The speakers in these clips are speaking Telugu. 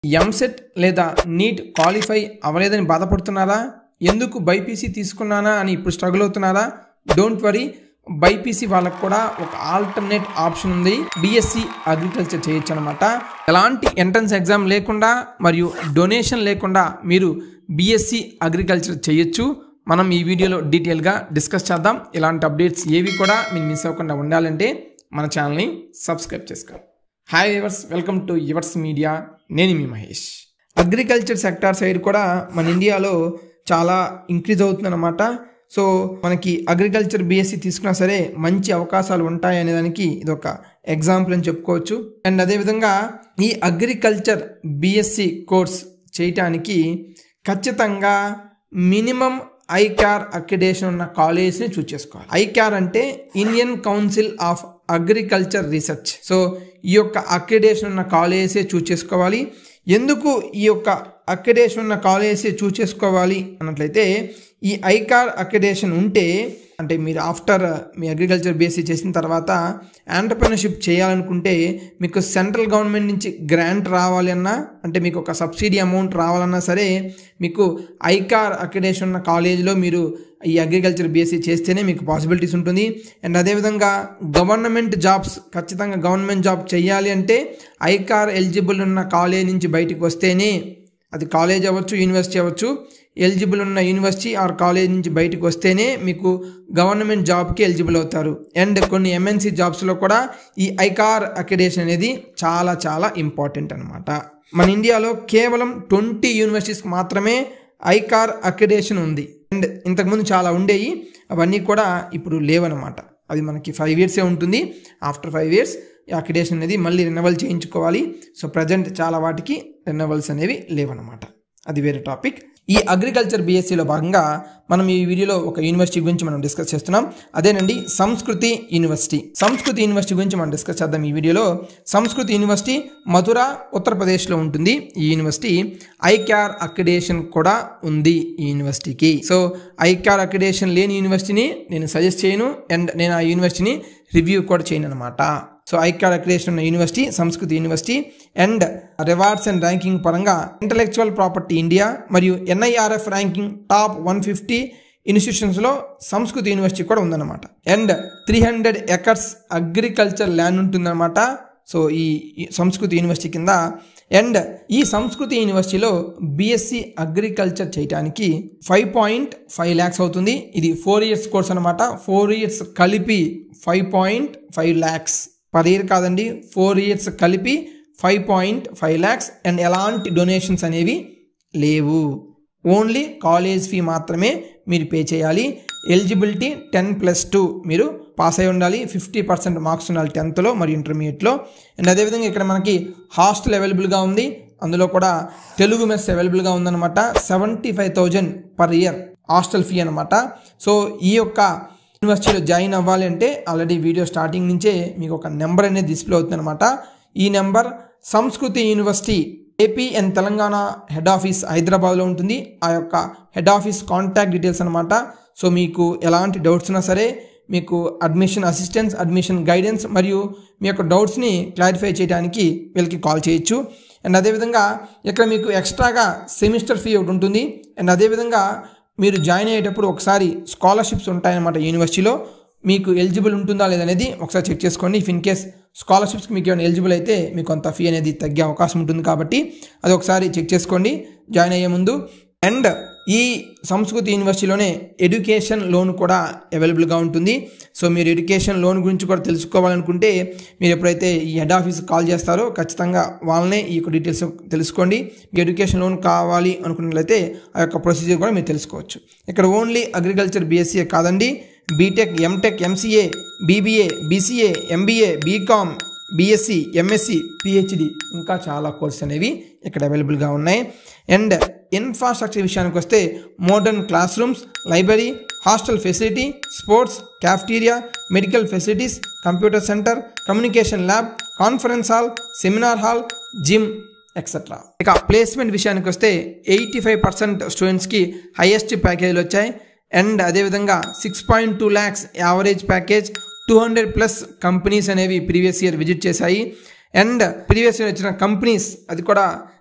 ఎంసెట్ లేదా నీట్ క్వాలిఫై అవ్వలేదని బాధపడుతున్నారా ఎందుకు బైపీసీ తీసుకున్నానా అని ఇప్పుడు స్ట్రగుల్ అవుతున్నారా డోంట్ వరీ బైపీసీ వాళ్ళకు కూడా ఒక ఆల్టర్నేట్ ఆప్షన్ ఉంది బీఎస్సీ అగ్రికల్చర్ చేయొచ్చు అనమాట ఎలాంటి ఎంట్రన్స్ ఎగ్జామ్ లేకుండా మరియు డొనేషన్ లేకుండా మీరు బీఎస్సీ అగ్రికల్చర్ చేయొచ్చు మనం ఈ వీడియోలో డీటెయిల్గా డిస్కస్ చేద్దాం ఇలాంటి అప్డేట్స్ ఏవి కూడా మీరు మిస్ అవ్వకుండా ఉండాలంటే మన ఛానల్ని సబ్స్క్రైబ్ చేసుకోండి hi viewers welcome to yours media నేను మీ మహేష్ అగ్రికల్చర్ సెక్టార్ సైడ్ కూడా మన ఇండియాలో చాలా ఇంక్రీజ్ అవుతుందన్నమాట సో మనకి అగ్రికల్చర్ బీఎస్సీ తీసుకున్నా సరే మంచి అవకాశాలు ఉంటాయి అనే దానికి ఇది ఒక ఎగ్జాంపుల్ అని చెప్పుకోవచ్చు అండ్ అదేవిధంగా ఈ అగ్రికల్చర్ బీఎస్సీ కోర్స్ చేయటానికి ఖచ్చితంగా మినిమం ఐకార్ అక్రిడేషన్ ఉన్న కాలేజ్ని చూస్ చేసుకోవాలి ఐకార్ అంటే Indian Council of Agriculture Research so ఈ యొక్క అక్రిడేషన్ ఉన్న కాలేజే చూస్ చేసుకోవాలి ఎందుకు ఈ యొక్క అక్రిడేషన్ ఉన్న కాలేజే చూస్ చేసుకోవాలి అన్నట్లయితే ఈ ఐకార్ అక్రిడేషన్ ఉంటే అంటే మీరు ఆఫ్టర్ మీ అగ్రికల్చర్ బేసిక్ చేసిన తర్వాత ఆంటర్ప్రినర్షిప్ చేయాలనుకుంటే మీకు సెంట్రల్ గవర్నమెంట్ నుంచి గ్రాంట్ రావాలి అన్నా అంటే మీకు ఒక సబ్సిడీ అమౌంట్ రావాలన్నా సరే మీకు ఐకార్ అక్రిడేషన్ ఉన్న కాలేజీలో మీరు ఈ అగ్రికల్చర్ బీఎస్సీ చేస్తేనే మీకు పాసిబిలిటీస్ ఉంటుంది అండ్ అదేవిధంగా గవర్నమెంట్ జాబ్స్ ఖచ్చితంగా గవర్నమెంట్ జాబ్ చేయాలి అంటే ఐకార్ ఎలిజిబుల్ ఉన్న కాలేజ్ నుంచి బయటకు వస్తేనే అది కాలేజ్ అవ్వచ్చు యూనివర్సిటీ అవ్వచ్చు ఎలిజిబుల్ ఉన్న యూనివర్సిటీ ఆర్ కాలేజ్ నుంచి బయటకు వస్తేనే మీకు గవర్నమెంట్ జాబ్కి ఎలిజిబుల్ అవుతారు అండ్ కొన్ని ఎంఎన్సీ జాబ్స్లో కూడా ఈ ఐకార్ అక్రిడేషన్ అనేది చాలా చాలా ఇంపార్టెంట్ అనమాట మన ఇండియాలో కేవలం ట్వంటీ యూనివర్సిటీస్కి మాత్రమే ఐకార్ అక్రిడేషన్ ఉంది అండ్ ఇంతకుముందు చాలా ఉండేవి అవన్నీ కూడా ఇప్పుడు లేవన్నమాట అది మనకి ఫైవ్ ఇయర్సే ఉంటుంది ఆఫ్టర్ ఫైవ్ ఇయర్స్ ఈ అక్రిడేషన్ అనేది మళ్ళీ రెన్యువల్ చేయించుకోవాలి సో ప్రజెంట్ చాలా వాటికి రెన్యువల్స్ అనేవి లేవన్నమాట అది వేరే టాపిక్ ఈ అగ్రికల్చర్ బీఎస్సీలో భాగంగా మనం ఈ వీడియోలో ఒక యూనివర్సిటీ గురించి మనం డిస్కస్ చేస్తున్నాం అదేనండి సంస్కృతి యూనివర్సిటీ సంస్కృతి యూనివర్సిటీ గురించి మనం డిస్కస్ చేద్దాం ఈ వీడియోలో సంస్కృతి యూనివర్సిటీ మధుర ఉత్తరప్రదేశ్లో ఉంటుంది ఈ యూనివర్సిటీ ఐక్యార్ అక్రిడేషన్ కూడా ఉంది ఈ యూనివర్సిటీకి సో ఐక్యార్ అక్రిడేషన్ లేని యూనివర్సిటీని నేను సజెస్ట్ చేయను అండ్ నేను ఆ యూనివర్సిటీని రివ్యూ కూడా చేయను అనమాట సో ఐకార్ అక్రిడేషన్ ఉన్న university Sanskriti university and rewards and ranking పరంగా ఇంటలెక్చువల్ ప్రాపర్టీ ఇండియా మరియు NIRF ranking top one fifty ఇన్స్టిట్యూషన్స్లో సంస్కృతి యూనివర్సిటీ కూడా ఉందన్నమాట and three hundred acres agriculture land ఉంటుందన్నమాట సో ఈ సంస్కృతి యూనివర్సిటీ కింద అండ్ ఈ సంస్కృతి యూనివర్సిటీలో బీఎస్సీ అగ్రికల్చర్ చేయడానికి ఫైవ్ పాయింట్ ఫైవ్ ల్యాక్స్ అవుతుంది ఇది ఫోర్ ఇయర్స్ కోర్స్ అనమాట ఫోర్ ఇయర్స్ కలిపి five point five lakhs per year కాదండి ఫోర్ ఇయర్స్ కలిపి five point five lakhs and ఎలాంటి డొనేషన్స్ అనేవి లేవు ఓన్లీ కాలేజ్ ఫీ మాత్రమే మీరు పే చేయాలి ఎలిజిబిలిటీ టెన్ ప్లస్ టూ మీరు పాస్ అయి ఉండాలి ఫిఫ్టీ పర్సెంట్ మార్క్స్ ఉండాలి టెన్త్లో మరియు ఇంటర్మీడియట్లో అండ్ అదేవిధంగా ఇక్కడ మనకి హాస్టల్ అవైలబుల్గా ఉంది అందులో కూడా తెలుగు మెస్ అవైలబుల్గా ఉందన్నమాట seventy five thousand per year hostel fee అనమాట సో ఈ యొక్క యూనివర్సిటీలో జాయిన్ అవ్వాలి అంటే ఆల్రెడీ వీడియో స్టార్టింగ్ నుంచే మీకు ఒక నెంబర్ అనేది డిస్ప్లే అవుతుంది అనమాట ఈ number Sanskriti university AP and Telangana head office హైదరాబాద్లో ఉంటుంది ఆ యొక్క హెడ్ ఆఫీస్ కాంటాక్ట్ డీటెయిల్స్ అనమాట సో మీకు ఎలాంటి డౌట్స్ ఉన్నా సరే మీకు అడ్మిషన్ అసిస్టెన్స్ అడ్మిషన్ గైడెన్స్ మరియు మీ యొక్క డౌట్స్ని క్లారిఫై చేయడానికి వీళ్ళకి కాల్ చేయొచ్చు అండ్ అదేవిధంగా ఇక్కడ మీకు ఎక్స్ట్రాగా సెమిస్టర్ ఫీ ఒకటి ఉంటుంది అండ్ అదేవిధంగా మీరు జాయిన్ అయ్యేటప్పుడు ఒకసారి స్కాలర్షిప్స్ ఉంటాయన్నమాట యూనివర్సిటీలో మీకు ఎలిజిబుల్ ఉంటుందా లేదనేది ఒకసారి చెక్ చేసుకోండి ఇఫ్ ఇన్ కేస్ స్కాలర్షిప్స్కి మీకు ఏమైనా ఎలిజిబుల్ అయితే మీకు కొంత ఫీ అనేది తగ్గే అవకాశం ఉంటుంది కాబట్టి అది ఒకసారి చెక్ చేసుకోండి జాయిన్ అయ్యే ముందు అండ్ ఈ సంస్కృతి యూనివర్సిటీలోనే ఎడ్యుకేషన్ లోన్ కూడా అవైలబుల్గా ఉంటుంది సో మీరు ఎడ్యుకేషన్ లోన్ గురించి కూడా తెలుసుకోవాలనుకుంటే మీరు ఎప్పుడైతే ఈ హెడ్ ఆఫీస్ కాల్ చేస్తారో ఖచ్చితంగా వాళ్ళనే ఈ యొక్క డీటెయిల్స్ తెలుసుకోండి మీకు ఎడ్యుకేషన్ లోన్ కావాలి అనుకున్నట్లయితే ఆ యొక్క ప్రొసీజర్ కూడా మీరు తెలుసుకోవచ్చు ఇక్కడ ఓన్లీ అగ్రికల్చర్ బీఎస్సీ కాదండి BTech MTech MCA BBA BCA MBA BCom BSc MSc PhD ఇంకా చాలా కోర్సెస్ అనేవి ఇక్కడ అవైలబుల్గా ఉన్నాయి అండ్ ఇన్ఫ్రాస్ట్రక్చర్ విషయానికి వస్తే modern classrooms library hostel facility sports cafeteria medical facilities computer centre communication lab conference hall seminar hall gym etcetera ఇక ప్లేస్మెంట్ విషయానికి వస్తే ఎయిటీ ఫైవ్ పర్సెంట్ స్టూడెంట్స్కి హైయెస్ట్ ప్యాకేజీలు వచ్చాయి అండ్ అదేవిధంగా six point two lakhs average package two hundred plus companies అనేవి ప్రీవియస్ ఇయర్ విజిట్ చేశాయి అండ్ ప్రీవియస్ ఇయర్ వచ్చిన కంపెనీస్ అది కూడా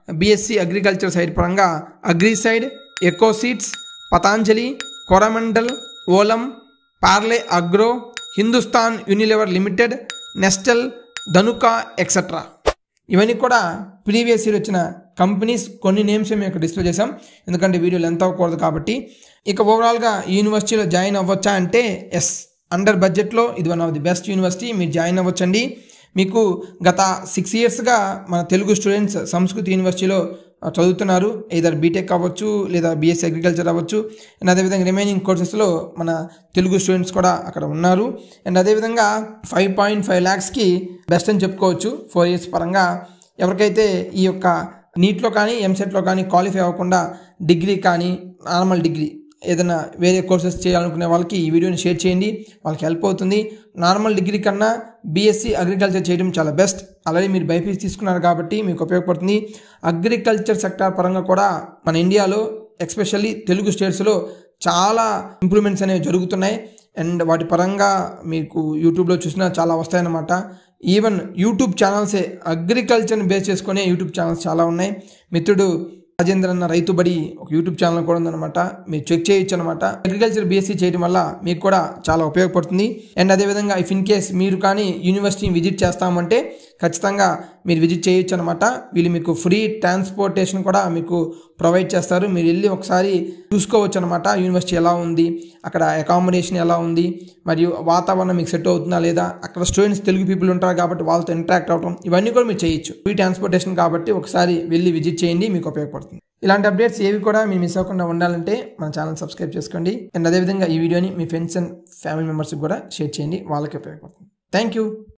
బీఎస్సీ అగ్రికల్చర్ సైడ్ పరంగా agri side ecoseeds Patanjali Coromandel Olam Parle agro Hindustan Unilever limited Nestle Dhanuka etcetera ఇవన్నీ కూడా ప్రీవియస్ ఇయర్ వచ్చిన కంపెనీస్ కొన్ని నేమ్స్ మేము ఇక్కడ డిస్ప్లే చేసాం ఎందుకంటే వీడియో లెంత్ అవ్వకూడదు కాబట్టి ఇక ఓవరాల్గా ఈ యూనివర్సిటీలో జాయిన్ అవ్వచ్చా అంటే ఎస్ అండర్ బడ్జెట్లో ఇది one of the best university మీరు జాయిన్ అవ్వచ్చండి మీకు గత సిక్స్ ఇయర్స్గా మన తెలుగు స్టూడెంట్స్ సంస్కృతి యూనివర్సిటీలో చదువుతున్నారు ఇదర్ బీటెక్ అవ్వచ్చు లేదా బీఎస్సీ అగ్రికల్చర్ అవ్వచ్చు అండ్ అదేవిధంగా రిమైనింగ్ కోర్సెస్లో మన తెలుగు స్టూడెంట్స్ కూడా అక్కడ ఉన్నారు అండ్ అదేవిధంగా ఫైవ్ పాయింట్ ఫైవ్ ల్యాక్స్కి బెస్ట్ అని చెప్పుకోవచ్చు ఫోర్ ఇయర్స్ పరంగా ఎవరికైతే ఈ యొక్క నీట్లో కానీ ఎంసెట్లో కానీ క్వాలిఫై అవ్వకుండా డిగ్రీ కానీ నార్మల్ డిగ్రీ ఏదైనా వేరే కోర్సెస్ చేయాలనుకునే వాళ్ళకి ఈ వీడియోని షేర్ చేయండి వాళ్ళకి హెల్ప్ అవుతుంది నార్మల్ డిగ్రీ కన్నా బీఎస్సీ అగ్రికల్చర్ చేయడం చాలా బెస్ట్ అలాగే మీరు బైపీసీ తీసుకున్నారు కాబట్టి మీకు ఉపయోగపడుతుంది అగ్రికల్చర్ సెక్టార్ పరంగా కూడా మన ఇండియాలో ఎస్పెషల్లీ తెలుగు స్టేట్స్లో చాలా ఇంప్రూవ్మెంట్స్ అనేవి జరుగుతున్నాయి అండ్ వాటి పరంగా మీకు యూట్యూబ్లో చూసినా చాలా వస్తాయన్నమాట ఈవెన్ యూట్యూబ్ ఛానల్సే అగ్రికల్చర్ని బేస్ చేసుకునే యూట్యూబ్ ఛానల్స్ చాలా ఉన్నాయి మిత్రుడు రాజేంద్ర అన్న రైతు బడి ఒక యూట్యూబ్ ఛానల్ కూడా ఉందన్నమాట మీరు చెక్ చేయొచ్చు అనమాట అగ్రికల్చర్ బీఎస్సీ చేయడం వల్ల మీకు కూడా చాలా ఉపయోగపడుతుంది అండ్ అదేవిధంగా ఇఫ్ ఇన్ కేస్ మీరు కానీ యూనివర్సిటీని విజిట్ చేస్తామంటే ఖచ్చితంగా మీరు విజిట్ చేయొచ్చు అనమాట వీళ్ళు మీకు ఫ్రీ ట్రాన్స్పోర్టేషన్ కూడా మీకు ప్రొవైడ్ చేస్తారు మీరు వెళ్ళి ఒకసారి చూసుకోవచ్చు అనమాట యూనివర్సిటీ ఎలా ఉంది అక్కడ అకామిడేషన్ ఎలా ఉంది మరియు వాతావరణం మీకు సెట్ అవుతుందా లేదా అక్కడ స్టూడెంట్స్ తెలుగు పీపుల్ ఉంటారు కాబట్టి వాళ్ళతో ఇంటరాక్ట్ అవడం ఇవన్నీ కూడా మీరు చేయొచ్చు ఫ్రీ ట్రాన్స్పోర్టేషన్ కాబట్టి ఒకసారి వెళ్ళి విజిట్ చేయండి మీకు ఉపయోగపడుతుంది ఇలాంటి అప్డేట్స్ ఏవి కూడా మీరు మిస్ అవ్వకుండా ఉండాలంటే మన ఛానల్ సబ్స్క్రైబ్ చేసుకోండి అండ్ అదేవిధంగా ఈ వీడియోని మీ ఫ్రెండ్స్ అండ్ ఫ్యామిలీ మెంబర్స్కి కూడా షేర్ చేయండి వాళ్ళకి ఉపయోగపడుతుంది థ్యాంక్ యూ